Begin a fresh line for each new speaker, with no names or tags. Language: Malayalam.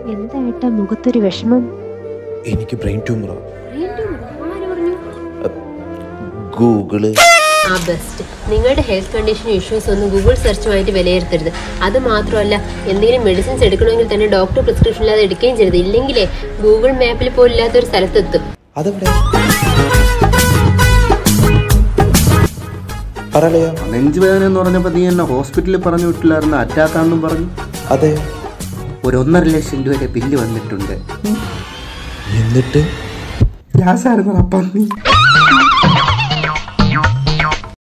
എന്താ ഏട്ടാ മുഖത്തൊരു വിഷമം
എനിക്ക് ബ്രെയിൻ ട്യൂമറാ ഗൂഗിള്
ആ ബെസ്റ്റ് നിങ്ങളുടെ ഹെൽത്ത് കണ്ടീഷൻ ഇഷ്യൂസ് ഒന്നും ഗൂഗിൾ സെർച്ചുമായിട്ട് വിലയിരുത്തരുത് അത് മാത്രമല്ല എന്തെങ്കിലും മെഡിസിൻസ് എടുക്കണമെങ്കിൽ തന്നെ ഡോക്ടർ പ്രിസ്ക്രിപ്ഷൻ ഇല്ലാതെ എടുക്കുകയും ചെയ്യരുത് ഇല്ലെങ്കിലേ ഗൂഗിൾ മാപ്പിൽ പോലും ഇല്ലാത്തൊരു സ്ഥലത്തെത്തും
അതെവിടെ പറയലയാ
നെഞ്ചുവേദന എന്ന് പറഞ്ഞപ്പോൾ നീ എന്നെ ഹോസ്പിറ്റലിൽ പറഞ്ഞു വിട്ടില്ലായിരുന്നു അറ്റാക്കാന്നും പറഞ്ഞു
അതെ
ഒരു ഒന്നര ലക്ഷം രൂപയുടെ ബില്ല് വന്നിട്ടുണ്ട്
എന്നിട്ട്
ഗ്യാസ് ആയിരുന്നു അപ്പം നീ